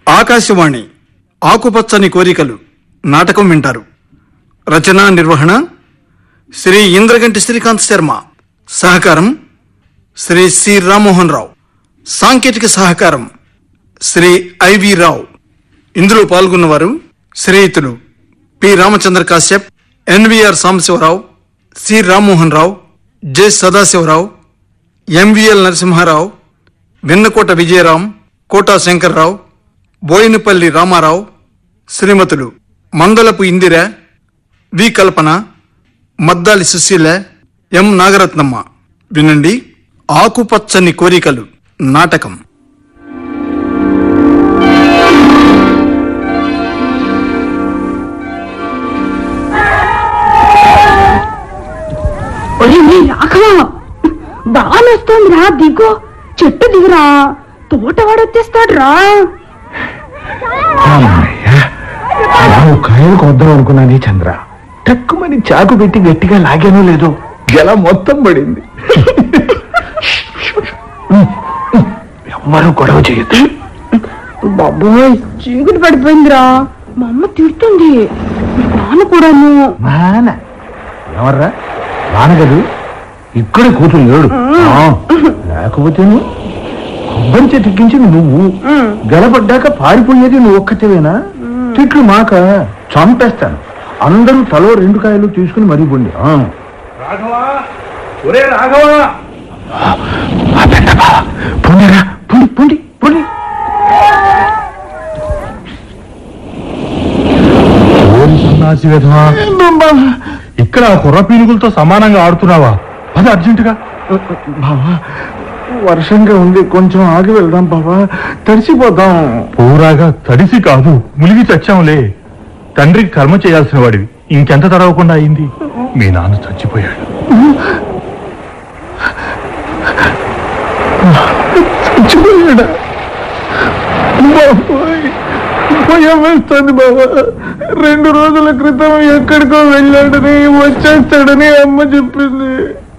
ఆకాశవాణి ఆకుపచ్చని కోరికలు నాటకం వింటారు రచనా నిర్వహణ శ్రీ ఇంద్రగంటి శ్రీకాంత్ శర్మ సహకారం శ్రీ సి రామ్మోహన్ రావు సాంకేతిక సహకారం శ్రీ ఐవి రావు ఇందులో పాల్గొన్నవారు శ్రీయుతులు P Ramachandra Kashyap N V R Sambasivarao C Rammohan Rao J Sadasivarao M V L Narasimharao Vennakota Vijayaram Kota Sankararao Boinapalli Ramarao శ్రీమతులు మందలపు ఇందిర వి కల్పన మద్దాలి సుశీల ఎం నాగరత్నమ్మ వినండి ఆకుపచ్చని కోరికలు నాటకం ఒరే నీ రాఘవ బాగా వస్తోందిరా దిగు చెట్టు దిగురా తోటవాడు వచ్చేస్తాడు రా నువ్వు కాయలకు వద్దాం అనుకున్నాను చంద్ర తక్కువని చాకు పెట్టి గట్టిగా లాగానో లేదో గెల మొత్తం పడింది ఎవ్వరూ గొడవ చేయొద్దు బాబోయ్ చీకటి పడిపోయిందిరా మా అమ్మ తిడుతుంది మీ నాన్న కూడాను నాన్న ఎవర్రా నాన్నగదు ఇక్కడ కూతురు లేడు ఆ, లేకపోతేను కొబ్బరి చెట్టు ఎక్కించింది నువ్వు గెలపడ్డాక పారిపోయేది నువ్వు ఒక్కటేవేనా తిట్లు మాక చంపేస్తాను అందరూ తలో రెండు కాయలు తీసుకుని మరీ పొండి రాఘవా ఒరే రాఘవా పొండిరా పొండి పొండి పొండి ఓరి సన్నాసి విధవా ఇక్కడ ఆ కుర్ర పీనుగులతో సమానంగా ఆడుతున్నావా అది అర్జెంటుగా బావా వర్షంగా ఉంది కొంచెం ఆగి వెళ్దాం బావా తడిసిపోతాం పూరాగా తడిసి కాదు ములిగి చచ్చాంలే తండ్రికి కర్మ చేయాల్సిన వాడివి ఇంకెంత తడవకుండా అయింది మీ నాన్న చచ్చిపోయాడు చచ్చిపోయాడా బాబోయ్ భయం వేస్తుంది బాబా రెండు రోజుల క్రితం ఎక్కడికో వెళ్ళాడని వచ్చేస్తాడని అమ్మ చెప్పింది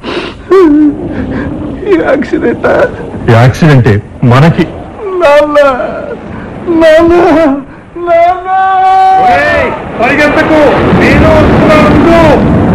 ఈ యాక్సిడెంట్ యాక్సిడెంటే మనకి నాన్న నాన్న నాన్న పరిగెత్తకు నేను